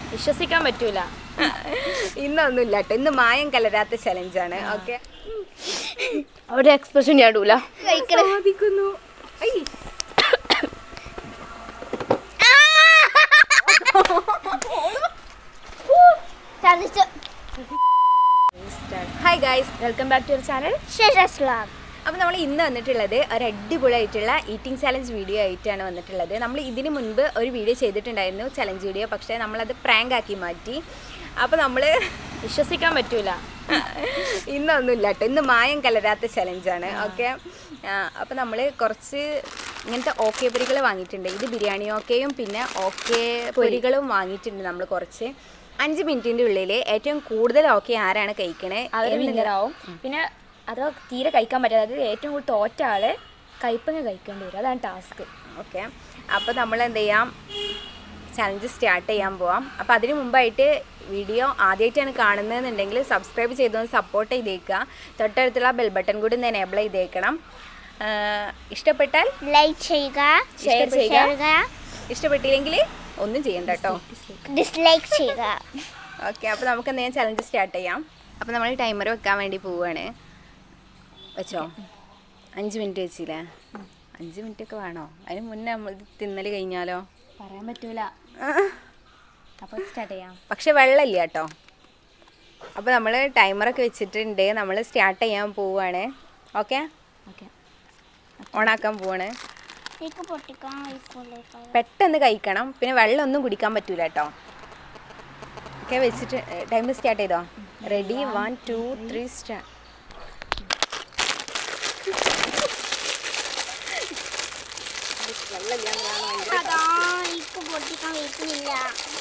വിശ്വസിക്കാൻ പറ്റൂല ഇന്നൊന്നുമില്ല കേട്ടോ ഇന്ന് മായം കലരാത്ത ചലഞ്ചാണ് ഓക്കെ ഒരു എക്സ്പ്രഷൻ ഞാൻ ഇടൂല സാധിക്കുന്നു ഐ, hi guys welcome back to your channel അപ്പോൾ നമ്മൾ ഇന്ന് വന്നിട്ടുള്ളത് ഒരു അടിപൊളിയായിട്ടുള്ള ഈറ്റിംഗ് ചലഞ്ച് വീഡിയോ ആയിട്ടാണ് വന്നിട്ടുള്ളത് നമ്മൾ ഇതിന് മുൻപ് ഒരു വീഡിയോ ചെയ്തിട്ടുണ്ടായിരുന്നു ചലഞ്ച് വീഡിയോ പക്ഷേ നമ്മളത് പ്രാങ്ക് ആക്കി മാറ്റി അപ്പോൾ നമ്മൾ വിശ്വസിക്കാൻ പറ്റൂല ഇന്നൊന്നുമില്ല കേട്ടോ ഇന്ന് മായം കലരാത്ത ചലഞ്ചാണ് ഓക്കെ അപ്പോൾ നമ്മൾ കുറച്ച് ഇങ്ങനത്തെ ഓക്കെ പൊരികൾ വാങ്ങിയിട്ടുണ്ട് ഇത് ബിരിയാണി ഓക്കെയും പിന്നെ ഓക്കെ പൊരികളും വാങ്ങിയിട്ടുണ്ട് നമ്മൾ കുറച്ച് അഞ്ച് മിനിറ്റിൻ്റെ ഉള്ളിൽ ഏറ്റവും കൂടുതൽ ഓക്കെ ആരാണ് കഴിക്കണേ അവർ വിന്നറാവും പിന്നെ അഥവാ തീരെ കഴിക്കാൻ പറ്റാതെ അതായത് ഏറ്റവും കൂടുതൽ തോറ്റ ആള് കയ്പങ്ങ കഴിക്കേണ്ടി വരും അതാണ് ടാസ്ക് ഓക്കെ അപ്പോൾ നമ്മൾ എന്ത് ചെയ്യാം ചലഞ്ച് സ്റ്റാർട്ട് ചെയ്യാൻ പോവാം അപ്പോൾ അതിന് മുമ്പായിട്ട് വീഡിയോ ആദ്യമായിട്ടാണ് കാണുന്നതെന്നുണ്ടെങ്കിൽ സബ്സ്ക്രൈബ് ചെയ്തൊന്ന് സപ്പോർട്ട് ചെയ്തേക്കുക തൊട്ടടുത്തുള്ള ബെൽ ബട്ടൺ കൂടി ഒന്ന് എനേബിൾ ചെയ്തേക്കണം ആഹ് ഇഷ്ടപ്പെട്ടാൽ ലൈക്ക് ചെയ്യുക ഷെയർ ചെയ്യുക ചെയ്യുക ഇഷ്ടപ്പെട്ടില്ലെങ്കിൽ ഒന്നും ചെയ്യണ്ട കേട്ടോ ഡിസ്ലൈക്ക് ചെയ്യുക ഓക്കെ അപ്പോൾ നമുക്ക് എന്തെങ്കിലും ചലഞ്ച് സ്റ്റാർട്ട് ചെയ്യാം അപ്പോൾ നമ്മൾ ടൈമർ വെക്കാൻ വേണ്ടി പോവുകയാണ് വെച്ചോ അഞ്ച് മിനിറ്റ് വെച്ചില്ലേ അഞ്ച് മിനിറ്റ് ഒക്കെ വേണോ അതിന് മുന്നേ നമ്മൾ ഇത് തിന്നൽ കഴിഞ്ഞാലോ പറയാൻ പറ്റൂല അപ്പോൾ സ്റ്റാർട്ട് ചെയ്യാം പക്ഷെ വെള്ളമില്ല കേട്ടോ അപ്പോൾ നമ്മൾ ടൈമറൊക്കെ വെച്ചിട്ടുണ്ട് നമ്മൾ സ്റ്റാർട്ട് ചെയ്യാൻ പോവുകയാണ് ഓക്കെ ഓക്കെ ഓണാക്കാൻ പോവാണ് എനിക്ക് പൊട്ടിക്കാൻ വയ്ക്കൂലേ പെട്ടെന്ന് കഴിക്കണം പിന്നെ വെള്ളം ഒന്നും കുടിക്കാൻ പറ്റൂല കേട്ടോ ഓക്കെ വെച്ചിട്ട് ടൈം സ്റ്റാർട്ട് ചെയ്തോ ready one two three start അതാ എനിക്ക് പൊട്ടിക്കാൻ വയ്ക്കുന്നില്ല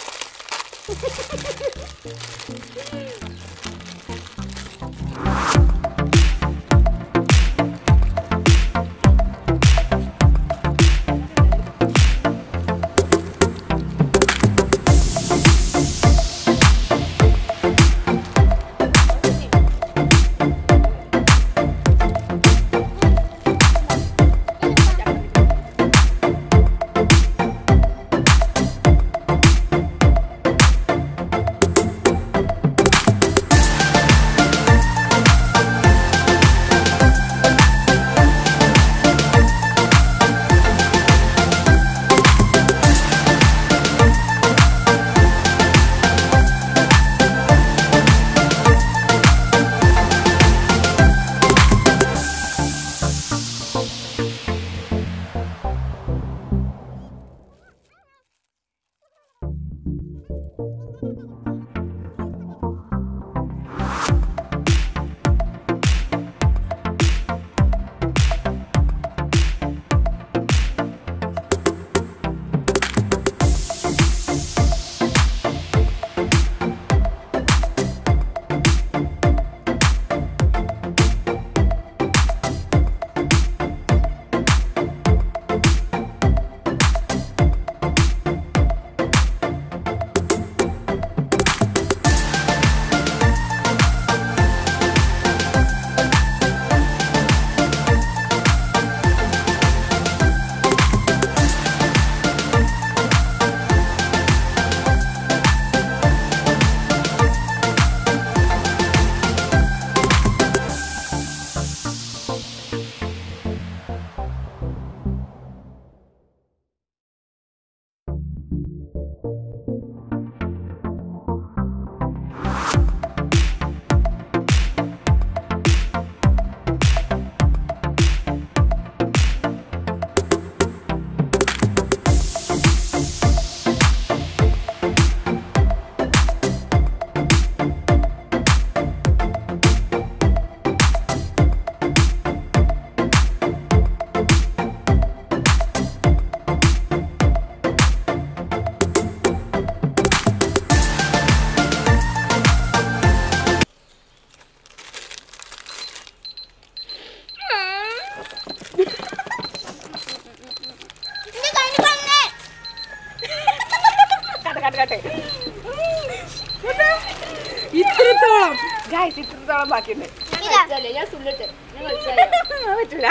ഇത്രത്തോളം ഗായ്സ് ഇത്രത്തോളം ബാക്കിയുണ്ട് ഇതാ ഞാൻ സുല്ലിട്ട് ഞാൻ ആ, പറ്റൂല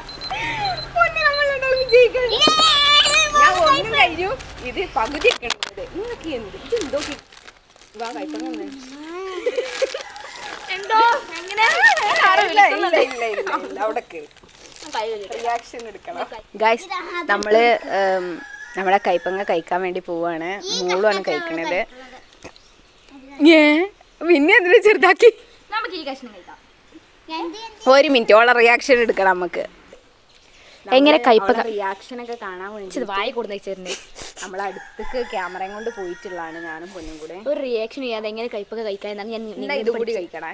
പൊന്നു, നമ്മൾ രണ്ടാളും വിജയിക്കണം. ഞാൻ ഒന്നും കഴിഞ്ഞു ഇത് പകുതി ഒക്കെ ഉണ്ട് ഇന്നൊക്കെ എന്ത് ഇജ്ജ് എന്തോ കി- വാ കഴിക്കണം ഒന്ന്. എന്തോ എങ്ങനെ ഇല്ല, ഇല്ല, ഇല്ല, ഇല്ല, ഇല്ല, അവിടേക്ക് റിയാക്ഷൻ എടുക്കണം ഗൈസ് നമ്മള് ഉം, നമ്മുടെ കൈപ്പങ്ങ കഴിക്കാൻ വേണ്ടി പോവാണ് മോളുമാണ് കഴിക്കണത് ഏ പിന്നെ എന്തിനാ ചെറുതാക്കി നമുക്ക് ഈ കഷ്ണം കഴിക്കാം ഒരു മിനിറ്റ് ഓളെ റിയാക്ഷൻ എടുക്കണം നമുക്ക് എങ്ങനെ കയ്പ്പ റിയാക്ഷൻ ഒക്കെ കാണാൻ വേണ്ടി ഇത് വായി കൊടുന്ന് വെച്ചിട്ടുണ്ട് നമ്മളെ അടുത്തേക്ക് ക്യാമറയും കൊണ്ട് പോയിട്ടുള്ളതാണ് ഞാനും പൊന്നും കൂടെ ഒരു റിയാക്ഷൻ ചെയ്യാതെ എങ്ങനെ കയ്പ്പൊക്കെ കഴിക്കാൻ എന്നാണ് ഞാൻ എന്നാ നിങ്ങളോട് ഇത് കൂടി പഠിച്ചത്. കഴിക്കണേ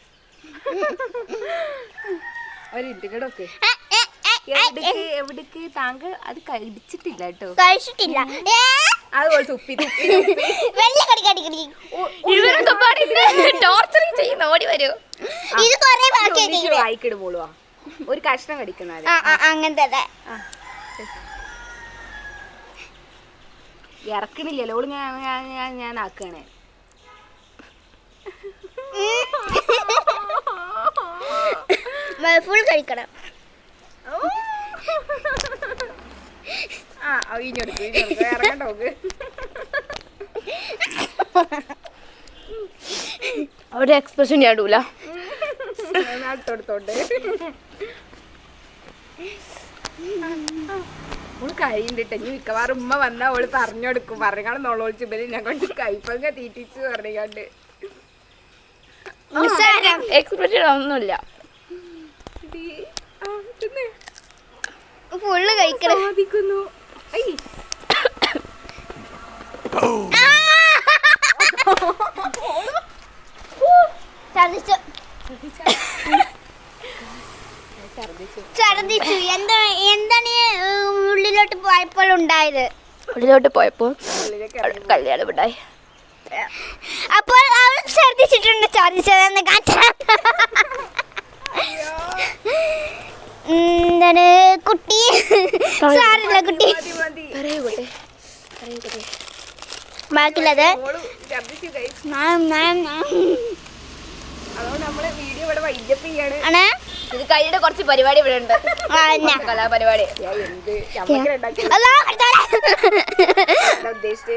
ഒരു ഇട്ടുകടൊക്കെ എവിടേക്ക് എവിടേക്ക് താങ്കൾ അത് കഴിച്ചിട്ടില്ല കേട്ടോ കഴിച്ചിട്ടില്ല ഏ, അതുപോലെ തുപ്പി തുപ്പി തുപ്പി. വെള്ള കടി കടി കടി ഇവരൊക്കെ പാടി ടോർച്ചറിങ് ചെയ്യുന്ന ഓടി വരൂ ഇത് കൊറേ ബാക്കി ഒന്നിച്ച് വായിക്കിട് പോളുവാ ഒരു കഷ്ണം കടിക്കണത് ആ ആ അങ്ങനത്തെ അതെ. ഇറക്കണില്ലല്ലോ ഓള് ഞാൻ ഞാൻ ഞാൻ ഞാൻ ആക്കണേ ഫുൾ കഴിക്കണം ആ ഇഞ്ഞെടുക്കും ഇഞ്ഞെടുക്കും ഇറങ്ങണ്ട നോക്ക് അവിടെ എക്സ്പ്രഷൻ ചാടൂല നട്ടോടുത്തോണ്ട് ഓള് കഴിയുണ്ടിട്ട് ഇനി മിക്കവാറും ഉമ്മ വന്നാ ഓള് പറഞ്ഞു കൊടുക്കും പറഞ്ഞാണ് നോളോളിച്ച് ഇവര് ഞാൻ കൊണ്ട് കൈപ്പങ്ങ തീറ്റിച്ച് പറഞ്ഞാണ്ട് എക്സ്പ്രഷൻ ഒന്നുമില്ല ഫുള്ള് കഴിക്കണം സാധിക്കുന്നു ഐ ഛർദിച്ചു ഛർദിച്ചു എന്താ എന്താണ് ഈ, ഉം, ഉള്ളിലോട്ട് പോയപ്പോൾ ഉണ്ടായത് ഉള്ളിലോട്ട് പോയപ്പോൾ ഉള്ളിലേക്ക് ഇറങ്ങി കല്യാണം ഉണ്ടായി അപ്പോൾ അവൾ ഛർദിച്ചിട്ടുണ്ട് ഛർദിച്ചതെന്ന് കാണിച്ചാ എന്താണ് കുട്ടി സാറില്ല കുട്ടി മതി മതി പറയൂട്ടെ പറയൂട്ടെ ബാക്കിയുള്ളത് ഓള് ഛർദ്ദിച്ചു guys. നാം, നാം, നാം. അതുകൊണ്ട് നമ്മള് വീഡിയോ ഇവിടെ വൈൻഡപ്പ് ചെയ്യാണ് ആണ് ഇത് കൈയുടെ കുറച്ച് പരിപാടി ഇവിടെ ഉണ്ട് ആ, എന്നാ? കലാപരിപാടി ഞാൻ എന്ത് ഞമ്മക്ക് ഉണ്ടാക്കി അല്ലാ, കർത്താവേ. ഉദ്ദേശിച്ചേ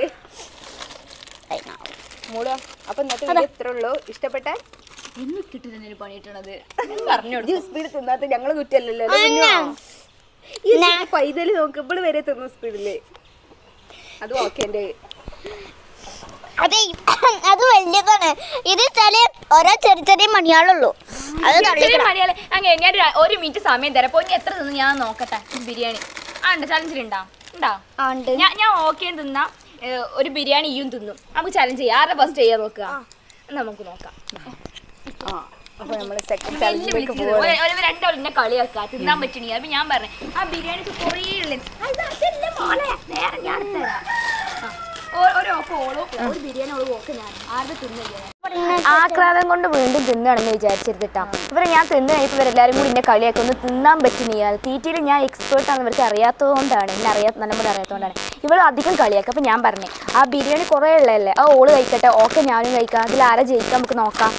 മൂടോ അപ്പൊ ഇന്നത്തെ വീഡിയോ ഇത്രേ ഉള്ളൂ ഇഷ്ടപ്പെട്ടാൽ എന്ന് കിട്ടുന്നതിന് പണിയിട്ടുള്ളത് പറഞ്ഞു ഈ സ്പീഡ് തിന്നാത്ത ഞങ്ങള് കുറ്റല്ലല്ലോ അന്നാ. ഈ പൈതല് നോക്കുമ്പോൾ വരെ തിന്നു സ്പീഡില് അത് ഓക്കെ എന്റെ അതെ അത് വലിയതാണ് ഇത് ചില ഓരോ ചെറിയ ചെറിയ മണിയാളുള്ളൂ അത് തള്ളിക്കണം മണിയാല് അങ്ങനെ ഞാൻ ഒരു- ഒരു മിനിറ്റ് സമയം തരാം പോയി എത്ര തിന്ന് ഞാൻ നോക്കട്ടെ ബിരിയാണി ആ ഉണ്ട് ചലഞ്ചിലുണ്ടോ ഉണ്ടോ ആ, ഉണ്ട്. ഞാൻ ഞാൻ ഓക്കെ തിന്നാ ഏ, ഒരു ബിരിയാണി ഇയും തിന്നും നമുക്ക് ചലഞ്ച് ചെയ്യാം ആരുടെ ഫസ്റ്റ് ചെയ്യാൻ നോക്കുക എന്നാ നമുക്ക് നോക്കാം ആ അപ്പൊ നമ്മള് സെക്കൻഡ് എന്നെ ചാലഞ്ചിലേക്ക് വിളിച്ചത് പോവാണ് ഒരു- ഒരു രണ്ടാളും എന്നെ കളിയാക്കുക തിന്നാൻ പറ്റണി അപ്പൊ ഞാൻ പറഞ്ഞു ആ ബിരിയാണി കുറേ ഉള്ളു അത് അതല്ല മോളെ നേരെ ഞാൻ തരാം ആ, ഒ- ഒരു ഓഫ് ഓളും ഒരു ബിരിയാണി ഓളും ഓക്കെ ഞാൻ ആരുടെ തിന്നില്ല ആക്രാന്തം കൊണ്ട് വീണ്ടും തിന്നാണെന്ന് വിചാരിച്ചിരുന്നിട്ടാ ഇവരെ ഞാൻ തിന്നു കഴിഞ്ഞപ്പോൾ ഇവരെല്ലാരും കൂടി എന്നെ കളിയാക്കി ഒന്ന് തിന്നാൻ പറ്റുന്നില്ല തീറ്റയിൽ ഞാൻ എക്സ്പേർട്ട് ആണെന്ന് ഇവർക്ക് അറിയാത്തതുകൊണ്ടാണ് എന്നെ അറിയാത്ത നല്ലപോലെ അറിയാത്തതുകൊണ്ടാണ് ഇവൾ അധികം കളിയാക്കി അപ്പം ഞാൻ പറഞ്ഞു ആ ബിരിയാണി കുറേ ഉള്ളതല്ലേ ആ ഓള് കഴിക്കട്ടെ ഓക്കെ ഞാനും കഴിക്കാം അതിൽ ആരാ ജയിക്കാം നമുക്ക് നോക്കാം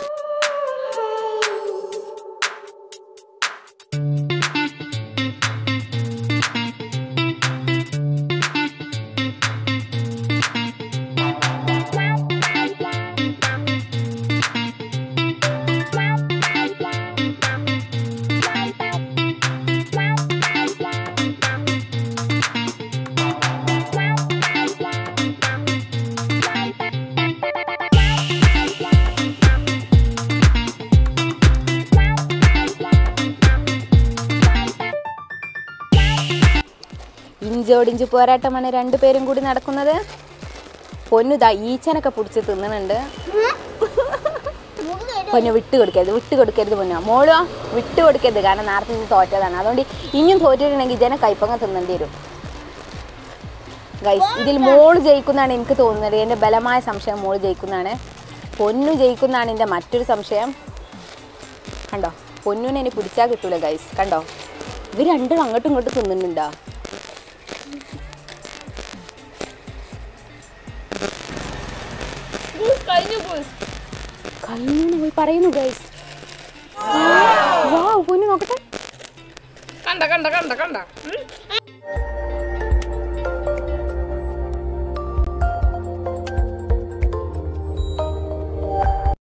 ഇഞ്ചോടിഞ്ച് പോരാട്ടമാണ് രണ്ടുപേരും കൂടി നടക്കുന്നത് പൊന്നു ദാ ഈച്ചനൊക്കെ പിടിച്ച് തിന്നണുണ്ട് പൊന്നു വിട്ട് കൊടുക്കരുത് വിട്ട് കൊടുക്കരുത് പൊന്നു മോളോ വിട്ട് കൊടുക്കരുത് കാരണം നേരത്തെ ഇത് തോറ്റതാണ് അതുകൊണ്ട് ഇനിയും തോറ്റിട്ടുണ്ടെങ്കിൽ ഇജനെ കൈപ്പങ്ങ തിന്നേണ്ടി വരും ഗൈസ് ഇതിൽ മോള് ജയിക്കുന്നതാണ് എനിക്ക് തോന്നുന്നത് എൻ്റെ ബലമായ സംശയം മോള് ജയിക്കുന്നതാണ് പൊന്നു ജയിക്കുന്നതാണ് എൻ്റെ മറ്റൊരു സംശയം കണ്ടോ പൊന്നുവിനെ ഇനി പിടിച്ചാൽ കിട്ടൂല ഗൈസ് കണ്ടോ ഇവർ രണ്ടും അങ്ങോട്ടും ഇങ്ങോട്ടും തിന്നുന്നുണ്ടോ കഴിഞ്ഞു പോയി പറയുന്നു ഗൈസ് വാ പൊന്നു നോക്കട്ടെ കണ്ട കണ്ട കണ്ട കണ്ട